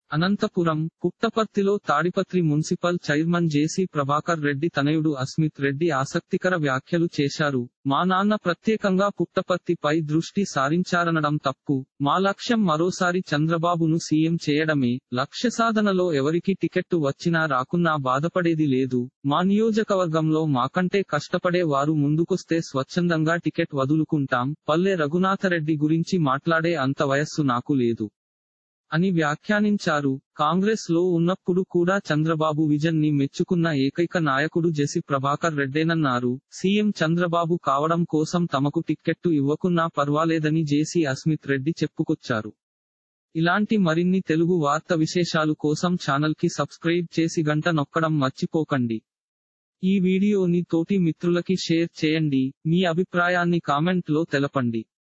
అనంతపురం పుట్టపర్తిలో Tadipatri municipal chairman JC Prabhakar Reddy తనయుడు అస్మిత్ రెడ్డి ఆసక్తికర వ్యాఖ్యలు చేశారు మా నాన్న ప్రత్యేకంగా పుట్టపర్తిపై దృష్టి సారించారనడం తప్పు మా లక్ష్యం మరోసారి చంద్రబాబును సీఎం చేయడమే లక్ష్య సాధనలో ఎవరికి టికెట్టు వచ్చినా రాకున్నా బాధపడేది లేదు మా నియోజకవర్గంలో మాకంటే కష్టపడే వారు ముందుకొస్తే స్వచ్ఛందంగా టికెట్ వదులుకుంటాం పల్లె రఘునాథరెడ్డి గురించి మాట్లాడే అంత వయస్సు నాకు లేదు అని వ్యాఖ్యానించారు కాంగ్రెస్ లో ఉన్నప్పుడు కూడా చంద్రబాబు విజన్ ని మెచ్చుకున్న ఏకైక నాయకుడు జెసి ప్రభాకర్ రెడ్డేనన్నారు సీఎం చంద్రబాబు కావడం కోసం తమకు టిక్కెట్టు ఇవ్వకున్నా పర్వాలేదని జేసీ అస్మిత్ రెడ్డి చెప్పుకొచ్చారు ఇలాంటి మరిన్ని తెలుగు వార్త విశేషాలు కోసం ఛానల్ కి సబ్స్క్రైబ్ చేసి గంట నొక్కడం మర్చిపోకండి ఈ వీడియోని తోటి మిత్రులకి షేర్ చేయండి మీ అభిప్రాయాన్ని కామెంట్ లో తెలపండి